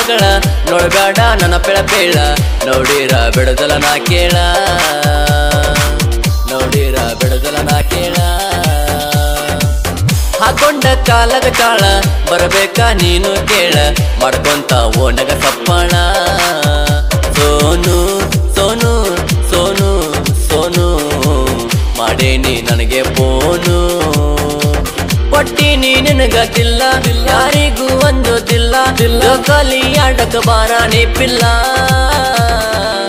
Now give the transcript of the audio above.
ಮಕ್ಕಳ ನೋಡ್ಬೇಡ ನನ್ನ ಪೆಳ ಪೇಳ ನೋಡಿರ ಬಿಡದಲ ನಾ ಕೇಳ ನೋಡಿರ ಬಿಡದಲ ನಾ ಕೇಳ ಹಾಕೊಂಡ ಕಾಲಗ ತಾಳ ಬರಬೇಕ ನೀನು ಕೇಳ ಮಾಡ್ಕೊಂತ ಓನಗ ಸಪ್ಪಣ ಸೋನು ಸೋನು ಸೋನು ಸೋನು ಮಾಡೇನಿ ನನಗೆ ಫೋನು ಕೊಟ್ಟಿನಿ ನಿನಗ ದಿಲ್ಲ ಯಾರಿಗೂ ಒಂದು ದಿಲ್ಲ ದಿಲ್ಲ ಕಲಿ ಆಡಕ ಬಾರಾಣಿ ಪಿಲ್ಲ